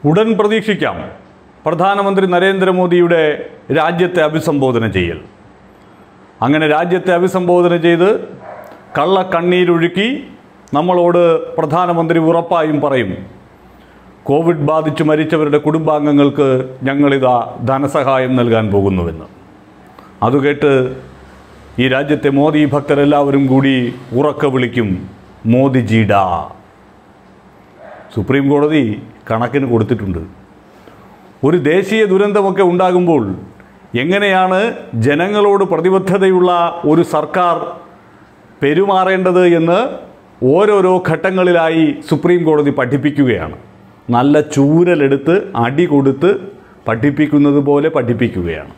ഉടൻ പ്രതീക്ഷിക്കാം പ്രധാനമന്ത്രി നരേന്ദ്രമോദിയുടെ രാജ്യത്തെ അഭിസംബോധന ചെയ്യൽ അങ്ങനെ രാജ്യത്തെ അഭിസംബോധന ചെയ്ത് കള്ളക്കണ്ണീരൊഴുക്കി നമ്മളോട് പ്രധാനമന്ത്രി ഉറപ്പായും പറയും കോവിഡ് ബാധിച്ച് മരിച്ചവരുടെ കുടുംബാംഗങ്ങൾക്ക് ഞങ്ങളിതാ ധനസഹായം നൽകാൻ പോകുന്നുവെന്ന് അത് കേട്ട് ഈ രാജ്യത്തെ മോദി ഭക്തരെല്ലാവരും കൂടി ഉറക്ക വിളിക്കും മോദിജിഡാ സുപ്രീം കോടതി കണക്കിന് കൊടുത്തിട്ടുണ്ട് ഒരു ദേശീയ ദുരന്തമൊക്കെ ഉണ്ടാകുമ്പോൾ എങ്ങനെയാണ് ജനങ്ങളോട് പ്രതിബദ്ധതയുള്ള ഒരു സർക്കാർ പെരുമാറേണ്ടത് എന്ന് ഓരോരോ ഘട്ടങ്ങളിലായി സുപ്രീം കോടതി പഠിപ്പിക്കുകയാണ് നല്ല ചൂരലെടുത്ത് അടി കൊടുത്ത് പഠിപ്പിക്കുന്നത് പോലെ പഠിപ്പിക്കുകയാണ്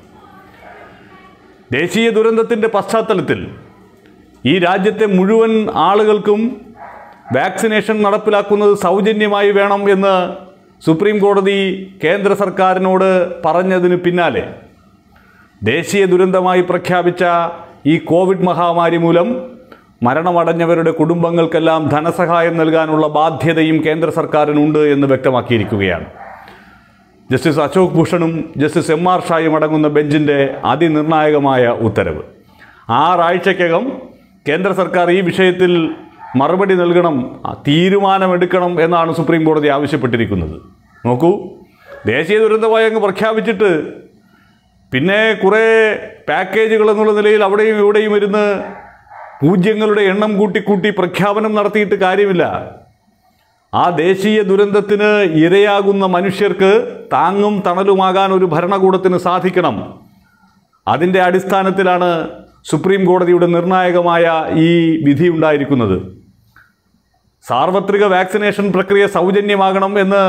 ദേശീയ ദുരന്തത്തിൻ്റെ പശ്ചാത്തലത്തിൽ ഈ രാജ്യത്തെ മുഴുവൻ ആളുകൾക്കും വാക്സിനേഷൻ നടപ്പിലാക്കുന്നത് സൗജന്യമായി വേണം എന്ന് സുപ്രീം കോടതി കേന്ദ്ര സർക്കാരിനോട് പറഞ്ഞതിന് പിന്നാലെ ദേശീയ ദുരന്തമായി പ്രഖ്യാപിച്ച ഈ കോവിഡ് മഹാമാരി മൂലം മരണമടഞ്ഞവരുടെ കുടുംബങ്ങൾക്കെല്ലാം ധനസഹായം നൽകാനുള്ള ബാധ്യതയും കേന്ദ്ര സർക്കാരിനുണ്ട് എന്ന് വ്യക്തമാക്കിയിരിക്കുകയാണ് ജസ്റ്റിസ് അശോക് ഭൂഷണും ജസ്റ്റിസ് എം ആർ ഷായും അടങ്ങുന്ന ബെഞ്ചിൻ്റെ അതിനിർണായകമായ ഉത്തരവ് ആറാഴ്ചക്കകം കേന്ദ്ര സർക്കാർ ഈ വിഷയത്തിൽ മറുപടി നൽകണം തീരുമാനമെടുക്കണം എന്നാണ് സുപ്രീം കോടതി ആവശ്യപ്പെട്ടിരിക്കുന്നത് നോക്കൂ ദേശീയ ദുരന്തമായി അങ്ങ് പ്രഖ്യാപിച്ചിട്ട് പിന്നെ കുറേ പാക്കേജുകൾ എന്നുള്ള നിലയിൽ അവിടെയും ഇവിടെയും ഇരുന്ന് പൂജ്യങ്ങളുടെ എണ്ണം കൂട്ടി കൂട്ടി പ്രഖ്യാപനം നടത്തിയിട്ട് കാര്യമില്ല ആ ദേശീയ ദുരന്തത്തിന് ഇരയാകുന്ന മനുഷ്യർക്ക് താങ്ങും തണലുമാകാൻ ഒരു ഭരണകൂടത്തിന് സാധിക്കണം അതിൻ്റെ അടിസ്ഥാനത്തിലാണ് സുപ്രീം കോടതിയുടെ നിർണായകമായ ഈ വിധി ഉണ്ടായിരിക്കുന്നത് സാർവത്രിക വാക്സിനേഷൻ പ്രക്രിയ സൗജന്യമാകണം എന്ന്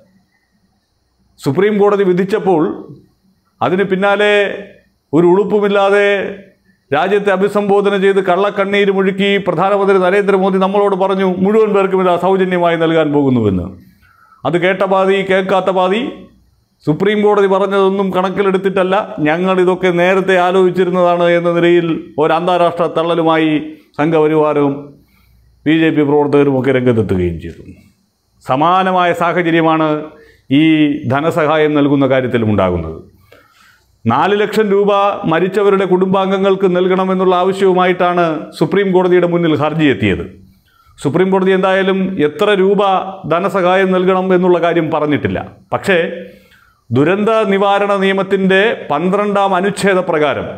സുപ്രീം കോടതി വിധിച്ചപ്പോൾ അതിന് പിന്നാലെ ഒരു ഉളുപ്പുമില്ലാതെ രാജ്യത്തെ അഭിസംബോധന ചെയ്ത് കള്ളക്കണ്ണീര് മുഴുക്കി പ്രധാനമന്ത്രി നരേന്ദ്രമോദി നമ്മളോട് പറഞ്ഞു മുഴുവൻ പേർക്കും ഇത് സൗജന്യമായി നൽകാൻ പോകുന്നുവെന്ന് അത് കേട്ട പാതി കേൾക്കാത്ത പാതി സുപ്രീം കോടതി പറഞ്ഞതൊന്നും കണക്കിലെടുത്തിട്ടല്ല ഞങ്ങൾ ഇതൊക്കെ നേരത്തെ ആലോചിച്ചിരുന്നതാണ് എന്ന നിലയിൽ ഒരു അന്താരാഷ്ട്ര തള്ളലുമായി സംഘപരിവാരവും ബി ജെ പി പ്രവർത്തകരുമൊക്കെ രംഗത്തെത്തുകയും ചെയ്തു സമാനമായ സാഹചര്യമാണ് ഈ ധനസഹായം നൽകുന്ന കാര്യത്തിലും ഉണ്ടാകുന്നത് നാല് ലക്ഷം രൂപ മരിച്ചവരുടെ കുടുംബാംഗങ്ങൾക്ക് നൽകണമെന്നുള്ള ആവശ്യവുമായിട്ടാണ് സുപ്രീം കോടതിയുടെ മുന്നിൽ ഹർജി എത്തിയത് സുപ്രീം കോടതി എന്തായാലും എത്ര രൂപ ധനസഹായം നൽകണം എന്നുള്ള കാര്യം പറഞ്ഞിട്ടില്ല പക്ഷേ ദുരന്ത നിവാരണ നിയമത്തിൻ്റെ പന്ത്രണ്ടാം അനുച്ഛേദ പ്രകാരം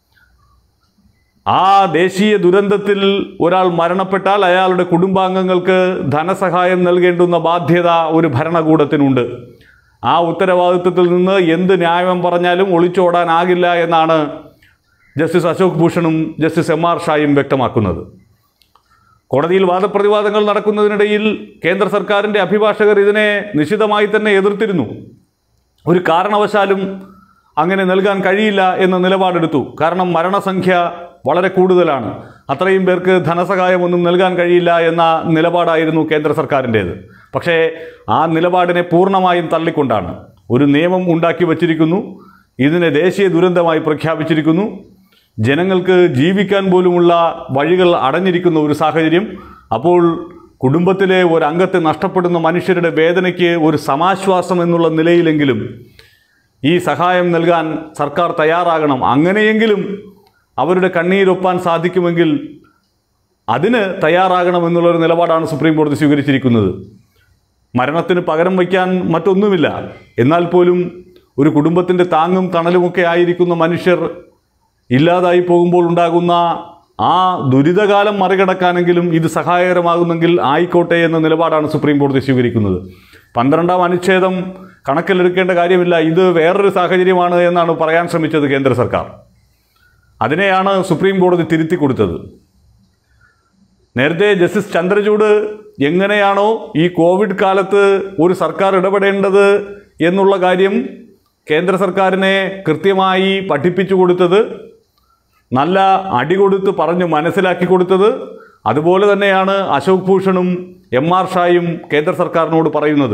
ആ ദേശീയ ദുരന്തത്തിൽ ഒരാൾ മരണപ്പെട്ടാൽ അയാളുടെ കുടുംബാംഗങ്ങൾക്ക് ധനസഹായം നൽകേണ്ടുന്ന ബാധ്യത ഒരു ഭരണകൂടത്തിനുണ്ട് ആ ഉത്തരവാദിത്വത്തിൽ നിന്ന് എന്ത് ന്യായം പറഞ്ഞാലും ഒളിച്ചോടാനാകില്ല എന്നാണ് ജസ്റ്റിസ് അശോക് ഭൂഷണും ജസ്റ്റിസ് എം ആർ ഷായും വ്യക്തമാക്കുന്നത് കോടതിയിൽ വാദപ്രതിവാദങ്ങൾ നടക്കുന്നതിനിടയിൽ കേന്ദ്ര സർക്കാരിൻ്റെ അഭിഭാഷകർ ഇതിനെ നിശിതമായി തന്നെ എതിർത്തിരുന്നു ഒരു കാരണവശാലും അങ്ങനെ നൽകാൻ കഴിയില്ല എന്ന നിലപാടെടുത്തു കാരണം മരണസംഖ്യ വളരെ കൂടുതലാണ് അത്രയും പേർക്ക് ധനസഹായമൊന്നും നൽകാൻ കഴിയില്ല എന്ന നിലപാടായിരുന്നു കേന്ദ്ര സർക്കാരിൻ്റേത് പക്ഷേ ആ നിലപാടിനെ പൂർണ്ണമായും തള്ളിക്കൊണ്ടാണ് ഒരു നിയമം ഉണ്ടാക്കി വച്ചിരിക്കുന്നു ഇതിനെ ദേശീയ ദുരന്തമായി പ്രഖ്യാപിച്ചിരിക്കുന്നു ജനങ്ങൾക്ക് ജീവിക്കാൻ പോലുമുള്ള വഴികൾ അടഞ്ഞിരിക്കുന്ന ഒരു സാഹചര്യം അപ്പോൾ കുടുംബത്തിലെ ഒരു അംഗത്തെ നഷ്ടപ്പെടുന്ന മനുഷ്യരുടെ വേദനയ്ക്ക് ഒരു സമാശ്വാസം എന്നുള്ള നിലയിലെങ്കിലും ഈ സഹായം നൽകാൻ സർക്കാർ തയ്യാറാകണം അങ്ങനെയെങ്കിലും അവരുടെ കണ്ണീരൊപ്പാൻ സാധിക്കുമെങ്കിൽ അതിന് തയ്യാറാകണമെന്നുള്ളൊരു നിലപാടാണ് സുപ്രീം കോടതി സ്വീകരിച്ചിരിക്കുന്നത് മരണത്തിന് പകരം വയ്ക്കാൻ മറ്റൊന്നുമില്ല എന്നാൽ പോലും ഒരു കുടുംബത്തിൻ്റെ താങ്ങും തണലുമൊക്കെ ആയിരിക്കുന്ന മനുഷ്യർ ഇല്ലാതായി പോകുമ്പോൾ ഉണ്ടാകുന്ന ആ ദുരിതകാലം മറികടക്കാനെങ്കിലും ഇത് സഹായകരമാകുന്നെങ്കിൽ ആയിക്കോട്ടെ എന്ന നിലപാടാണ് സുപ്രീം കോടതി സ്വീകരിക്കുന്നത് പന്ത്രണ്ടാം അനുച്ഛേദം കണക്കിലെടുക്കേണ്ട കാര്യമില്ല ഇത് വേറൊരു സാഹചര്യമാണ് എന്നാണ് പറയാൻ ശ്രമിച്ചത് കേന്ദ്ര സർക്കാർ അതിനെയാണ് സുപ്രീം കോടതി തിരുത്തി കൊടുത്തത് നേരത്തെ ജസ്റ്റിസ് ചന്ദ്രചൂഡ് എങ്ങനെയാണോ ഈ കോവിഡ് കാലത്ത് ഒരു സർക്കാർ ഇടപെടേണ്ടത് എന്നുള്ള കാര്യം കേന്ദ്ര സർക്കാരിനെ കൃത്യമായി പഠിപ്പിച്ചു കൊടുത്തത് നല്ല അടി കൊടുത്ത് പറഞ്ഞ് മനസ്സിലാക്കി കൊടുത്തത് അതുപോലെ തന്നെയാണ് അശോക് ഭൂഷണും എം ആർ ഷായും കേന്ദ്ര സർക്കാരിനോട് പറയുന്നത്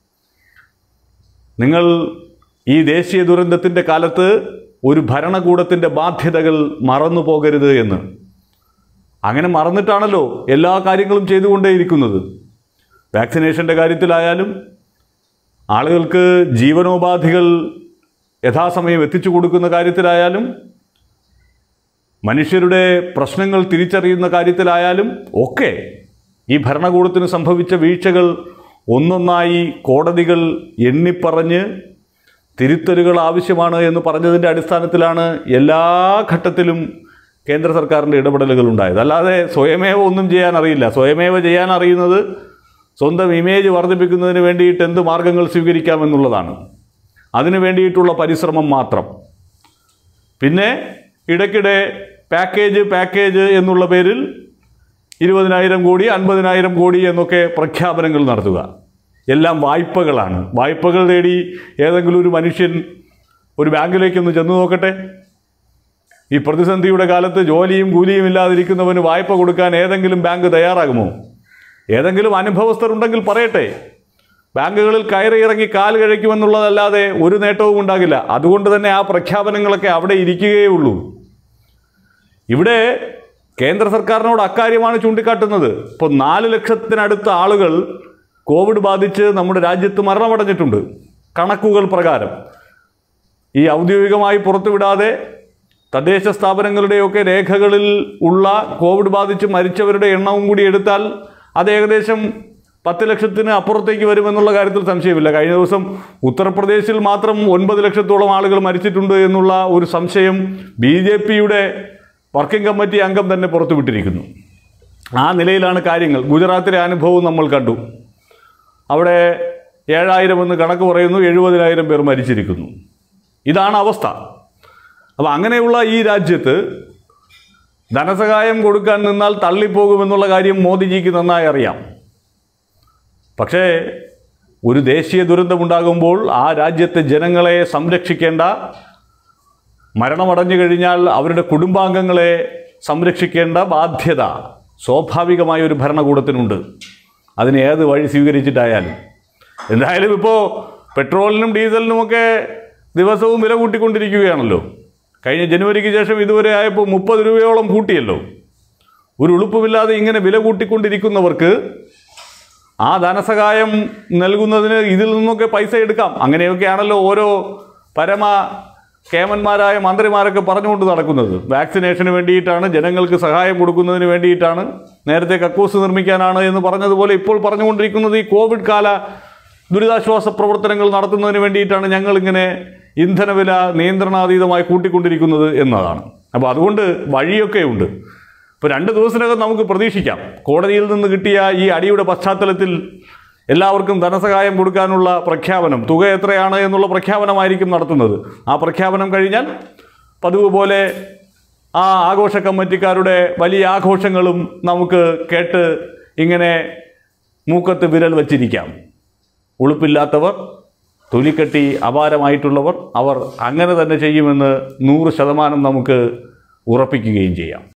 നിങ്ങൾ ഈ ദേശീയ ദുരന്തത്തിൻ്റെ കാലത്ത് ഒരു ഭരണകൂടത്തിൻ്റെ ബാധ്യതകൾ മറന്നു പോകരുത് എന്ന് അങ്ങനെ മറന്നിട്ടാണല്ലോ എല്ലാ കാര്യങ്ങളും ചെയ്തുകൊണ്ടേയിരിക്കുന്നത് വാക്സിനേഷൻ്റെ കാര്യത്തിലായാലും ആളുകൾക്ക് ജീവനോപാധികൾ യഥാസമയം എത്തിച്ചു കൊടുക്കുന്ന കാര്യത്തിലായാലും മനുഷ്യരുടെ പ്രശ്നങ്ങൾ തിരിച്ചറിയുന്ന കാര്യത്തിലായാലും ഒക്കെ ഈ ഭരണകൂടത്തിന് സംഭവിച്ച വീഴ്ചകൾ ഒന്നൊന്നായി കോടതികൾ എണ്ണിപ്പറഞ്ഞ് തിരുത്തലുകൾ ആവശ്യമാണ് എന്ന് പറഞ്ഞതിൻ്റെ അടിസ്ഥാനത്തിലാണ് എല്ലാ ഘട്ടത്തിലും കേന്ദ്ര സർക്കാരിൻ്റെ ഇടപെടലുകൾ ഉണ്ടായത് അല്ലാതെ സ്വയമേവ ഒന്നും ചെയ്യാൻ അറിയില്ല സ്വയമേവ ചെയ്യാൻ അറിയുന്നത് സ്വന്തം ഇമേജ് വർദ്ധിപ്പിക്കുന്നതിന് വേണ്ടിയിട്ട് എന്ത് മാർഗങ്ങൾ സ്വീകരിക്കാമെന്നുള്ളതാണ് അതിനു വേണ്ടിയിട്ടുള്ള പരിശ്രമം മാത്രം പിന്നെ ഇടയ്ക്കിടെ പാക്കേജ് പാക്കേജ് എന്നുള്ള പേരിൽ ഇരുപതിനായിരം കോടി അൻപതിനായിരം കോടി എന്നൊക്കെ പ്രഖ്യാപനങ്ങൾ നടത്തുക എല്ലാം വായ്പകളാണ് വായ്പകൾ തേടി ഏതെങ്കിലും ഒരു മനുഷ്യൻ ഒരു ബാങ്കിലേക്കൊന്ന് ചെന്ന് നോക്കട്ടെ ഈ പ്രതിസന്ധിയുടെ കാലത്ത് ജോലിയും കൂലിയും ഇല്ലാതിരിക്കുന്നവന് വായ്പ കൊടുക്കാൻ ഏതെങ്കിലും ബാങ്ക് തയ്യാറാകുമോ ഏതെങ്കിലും അനുഭവസ്ഥർ ഉണ്ടെങ്കിൽ പറയട്ടെ ബാങ്കുകളിൽ കയറി ഇറങ്ങി കാൽ കഴിക്കുമെന്നുള്ളതല്ലാതെ ഒരു നേട്ടവും ഉണ്ടാകില്ല അതുകൊണ്ട് തന്നെ ആ പ്രഖ്യാപനങ്ങളൊക്കെ അവിടെ ഇരിക്കുകയേ ഉള്ളൂ ഇവിടെ കേന്ദ്ര സർക്കാരിനോട് അക്കാര്യമാണ് ചൂണ്ടിക്കാട്ടുന്നത് ഇപ്പോൾ നാല് ലക്ഷത്തിനടുത്ത ആളുകൾ കോവിഡ് ബാധിച്ച് നമ്മുടെ രാജ്യത്ത് മരണമടഞ്ഞിട്ടുണ്ട് കണക്കുകൾ പ്രകാരം ഈ ഔദ്യോഗികമായി പുറത്തുവിടാതെ തദ്ദേശ സ്ഥാപനങ്ങളുടെയൊക്കെ രേഖകളിൽ ഉള്ള കോവിഡ് ബാധിച്ച് മരിച്ചവരുടെ എണ്ണവും കൂടി എടുത്താൽ അത് ഏകദേശം പത്ത് ലക്ഷത്തിന് അപ്പുറത്തേക്ക് വരുമെന്നുള്ള കാര്യത്തിൽ സംശയമില്ല കഴിഞ്ഞ ദിവസം ഉത്തർപ്രദേശിൽ മാത്രം ഒൻപത് ലക്ഷത്തോളം ആളുകൾ മരിച്ചിട്ടുണ്ട് എന്നുള്ള ഒരു സംശയം ബി ജെ പിയുടെ വർക്കിംഗ് കമ്മിറ്റി അംഗം തന്നെ പുറത്തുവിട്ടിരിക്കുന്നു ആ നിലയിലാണ് കാര്യങ്ങൾ ഗുജറാത്തിലെ അനുഭവം നമ്മൾ കണ്ടു അവിടെ ഏഴായിരം എന്ന് കണക്ക് പറയുന്നു എഴുപതിനായിരം പേർ മരിച്ചിരിക്കുന്നു ഇതാണ് അവസ്ഥ അപ്പോൾ അങ്ങനെയുള്ള ഈ രാജ്യത്ത് ധനസഹായം കൊടുക്കാൻ നിന്നാൽ തള്ളിപ്പോകുമെന്നുള്ള കാര്യം മോദിജിക്ക് നന്നായി അറിയാം പക്ഷേ ഒരു ദേശീയ ദുരന്തമുണ്ടാകുമ്പോൾ ആ രാജ്യത്തെ ജനങ്ങളെ സംരക്ഷിക്കേണ്ട മരണമടഞ്ഞു കഴിഞ്ഞാൽ അവരുടെ കുടുംബാംഗങ്ങളെ സംരക്ഷിക്കേണ്ട ബാധ്യത സ്വാഭാവികമായ ഒരു ഭരണകൂടത്തിനുണ്ട് അതിന് ഏത് വഴി സ്വീകരിച്ചിട്ടായാലും എന്തായാലും ഇപ്പോൾ പെട്രോളിനും ഡീസലിനുമൊക്കെ ദിവസവും വില കൂട്ടിക്കൊണ്ടിരിക്കുകയാണല്ലോ കഴിഞ്ഞ ജനുവരിക്ക് ശേഷം ഇതുവരെ ആയപ്പോൾ മുപ്പത് രൂപയോളം കൂട്ടിയല്ലോ ഒരു ഉളുപ്പുമില്ലാതെ ഇങ്ങനെ വില കൂട്ടിക്കൊണ്ടിരിക്കുന്നവർക്ക് ആ ധനസഹായം നൽകുന്നതിന് ഇതിൽ നിന്നൊക്കെ പൈസ എടുക്കാം അങ്ങനെയൊക്കെയാണല്ലോ ഓരോ പരമ കേമന്മാരായ മന്ത്രിമാരൊക്കെ പറഞ്ഞുകൊണ്ട് നടക്കുന്നത് വാക്സിനേഷന് വേണ്ടിയിട്ടാണ് ജനങ്ങൾക്ക് സഹായം കൊടുക്കുന്നതിന് വേണ്ടിയിട്ടാണ് നേരത്തെ കക്കൂസ് നിർമ്മിക്കാനാണ് എന്ന് പറഞ്ഞതുപോലെ ഇപ്പോൾ പറഞ്ഞുകൊണ്ടിരിക്കുന്നത് ഈ കോവിഡ് കാല ദുരിതാശ്വാസ പ്രവർത്തനങ്ങൾ നടത്തുന്നതിന് വേണ്ടിയിട്ടാണ് ഞങ്ങളിങ്ങനെ ഇന്ധനവില നിയന്ത്രണാതീതമായി കൂട്ടിക്കൊണ്ടിരിക്കുന്നത് എന്നതാണ് അപ്പോൾ അതുകൊണ്ട് വഴിയൊക്കെ ഉണ്ട് ഇപ്പോൾ രണ്ട് ദിവസത്തിനകം നമുക്ക് പ്രതീക്ഷിക്കാം കോടതിയിൽ നിന്ന് കിട്ടിയ ഈ അടിയുടെ പശ്ചാത്തലത്തിൽ എല്ലാവർക്കും ധനസഹായം കൊടുക്കാനുള്ള പ്രഖ്യാപനം തുക എത്രയാണ് എന്നുള്ള പ്രഖ്യാപനമായിരിക്കും നടത്തുന്നത് ആ പ്രഖ്യാപനം കഴിഞ്ഞാൽ പതിവ് പോലെ ആ ആഘോഷ കമ്മിറ്റിക്കാരുടെ വലിയ ആഘോഷങ്ങളും നമുക്ക് കേട്ട് ഇങ്ങനെ മൂക്കത്ത് വിരൽ വച്ചിരിക്കാം ഉളുപ്പില്ലാത്തവർ തൊലിക്കെട്ടി അപാരമായിട്ടുള്ളവർ അവർ അങ്ങനെ തന്നെ ചെയ്യുമെന്ന് നൂറ് ശതമാനം നമുക്ക് ഉറപ്പിക്കുകയും ചെയ്യാം